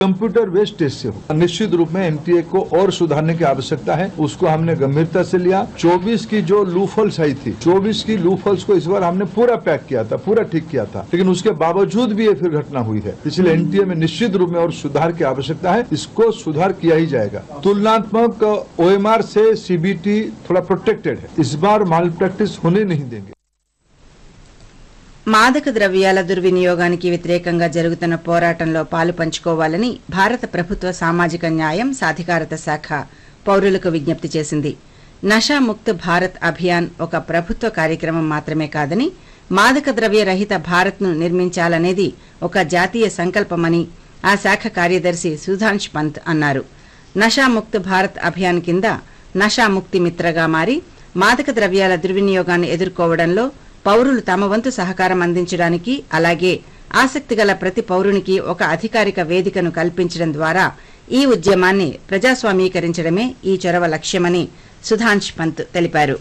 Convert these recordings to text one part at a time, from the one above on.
computer based test से हो निश्चित रूप में एनटीए को और सुधारने की आवश्यकता है उसको हमने गंभीरता से लिया 24 की जो लूफल्स आई थी 24 की लूफल्स को इस बार हमने पूरा पैक किया था पूरा ठीक किया था लेकिन उसके बावजूद भी ये फिर घटना हुई है इसलिए एनटीए में निश्चित रूप में और सुधार की आवश्यकता है इसको सुधार किया ही जाएगा तुलनात्मक ओएमआर से सीबीटी थोड़ा प्रोटेक्टेड है इस बार माल प्रैक्टिस होने नहीं देंगे మాదక ద్రవ్యాల దుర్వినియోగానికి వ్యతిరేకంగా జరుగుతున్న పోరాటంలో పాలు పంచుకోవాలని భారత ప్రభుత్వ సామాజిక న్యాయం సాధికారత శాఖ పౌరులకు విజ్ఞప్తి చేసింది నషాముక్త్ భారత్ అభియాన్ ఒక ప్రభుత్వ కార్యక్రమం మాత్రమే కాదని మాదక ద్రవ్య రహిత భారత్ను నిర్మించాలనేది ఒక జాతీయ సంకల్పమని ఆ శాఖ కార్యదర్శి సుధాంష్ పంత్ అన్నారు నషాముక్త్ భారత్ అభియాన్ కింద నషాముక్తి మిత్రగా మారి మాదక ద్రవ్యాల దుర్వినియోగాన్ని ఎదుర్కోవడంలో పౌరులు తమ వంతు సహకారం అందించడానికి అలాగే ఆసక్తి గల ప్రతి పౌరునికి ఒక అధికారిక వేదికను కల్పించడం ద్వారా ఈ ఉద్యమాన్ని ప్రజాస్వామీకరించడమే ఈ చొరవ లక్ష్యమని సుధాంష్ పంత్ తెలిపారు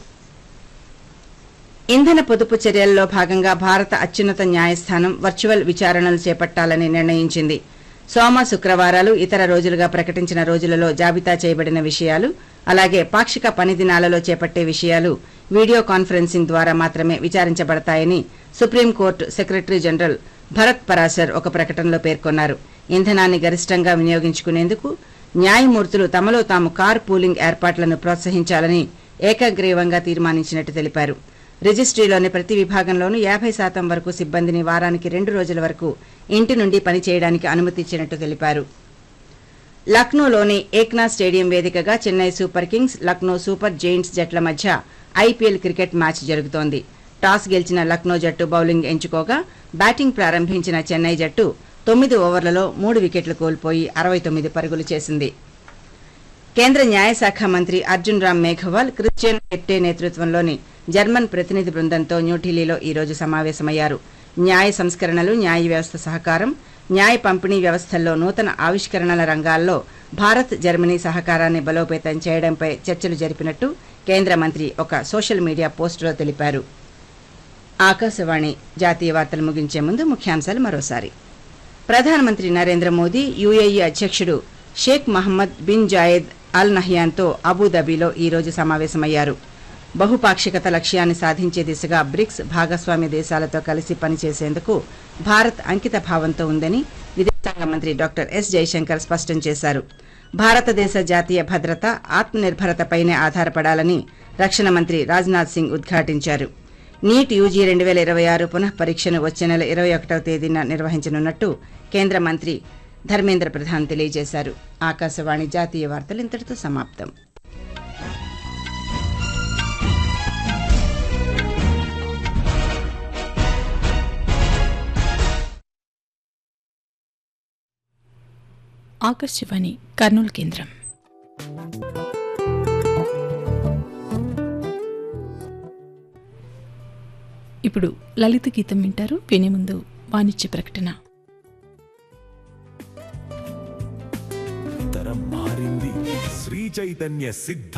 ఇంధన పొదుపు చర్యల్లో భాగంగా భారత అత్యున్నత న్యాయస్థానం వర్చువల్ విచారణలు చేపట్టాలని నిర్ణయించింది సోమ శుక్రవారాలు ఇతర రోజులుగా ప్రకటించిన రోజులలో జాబితా చేయబడిన విషయాలు అలాగే పాక్షిక పని దినాలలో చేపట్టే విషయాలు వీడియో కాన్ఫరెన్సింగ్ ద్వారా మాత్రమే విచారించబడతాయని supreme court secretary general Bharat Parashar ఒక ప్రకటనలో పేర్కొన్నారు ఇంధనాన్ని గరిష్టంగా వినియోగించుకునేందుకు న్యాయమూర్తులు తమలో తాము కార్ పూలింగ్ ఏర్పాట్లను ప్రోత్సహించాలని ఏకగ్రీవంగా తీర్మానించినట్టు తెలిపారు రిజిస్ట్రీలోని ప్రతి విభాగంలోనూ యాభై శాతం వరకు సిబ్బందిని వారానికి రెండు రోజుల వరకు ఇంటి నుండి పనిచేయడానికి అనుమతి ఇచ్చినట్టు తెలిపారు లక్నోలోని ఏక్నా స్టేడియం వేదికగా Chennai super kings Lucknow super giants జట్ల మధ్య ఐపీఎల్ క్రికెట్ మ్యాచ్ జరుగుతోంది టాస్ గెలిచిన లక్నో జట్టు బౌలింగ్ ఎంచుకోగా బ్యాటింగ్ ప్రారంభించిన చెన్నై జట్టు తొమ్మిది ఓవర్లలో మూడు వికెట్లు కోల్పోయి అరవై తొమ్మిది పరుగులు చేసింది కేంద్ర న్యాయశాఖ మంత్రి అర్జున్ రామ్ మేఘవాల్ క్రిస్టియన్ హెట్టే నేతృత్వంలోని జర్మన్ ప్రతినిధి బృందంతో న్యూఢిల్లీలో ఈ రోజు సమావేశమయ్యారు న్యాయ సంస్కరణలు న్యాయ వ్యవస్థ సహకారం న్యాయ పంపిణీ వ్యవస్థల్లో నూతన ఆవిష్కరణల రంగాల్లో భారత్ జర్మనీ సహకారాన్ని బలోపేతం చేయడంపై చర్చలు జరిపినట్టు కేంద్ర మంత్రి ఒక సోషల్ మీడియా పోస్టులో తెలిపారు ఆకాశవాణి జాతీయ వార్తలు ముగించే ముందు ముఖ్యాంశాలు మరోసారి ప్రధానమంత్రి నరేంద్ర మోదీ యుఏఈ అధ్యక్షుడు Sheikh Mohamed bin Zayed Al నహ్యాన్తో అబుదాబిలో ఈ రోజు సమావేశమయ్యారు బహుపాక్షికత లక్ష్యాన్ని సాధించే దిశగా బ్రిక్స్ భాగస్వామ్య దేశాలతో కలిసి పనిచేసేందుకు భారత్ అంకిత భావంతో ఉందని విదేశాంగ మంత్రి డాక్టర్ ఎస్ జైశంకర్ స్పష్టం చేశారు భారతదేశ జాతీయ భద్రత ఆత్మనిర్భరతపైనే ఆధారపడాలని రక్షణ మంత్రి రాజ్నాథ్ సింగ్ ఉద్ఘాటించారు నీట్ యూజీ రెండు వేల ఇరవై ఆరు పునః పరీక్షను వచ్చే నెల ఇరవై ఒకటవ తేదీన నిర్వహించనున్నట్టు కేంద్ర మంత్రి ధర్మేంద్ర ప్రధాన్ తెలియజేశారు ఆకాశవాణి జాతీయ వార్తలు ఇంతటితో సమాప్తం ఆకాశవాణి కర్నూలు కేంద్రం ఇప్పుడు లలిత గీతం వింటారు వినే ముందు వాణిజ్య ప్రకటన తరం మారింది శ్రీ చైతన్య సిద్ధ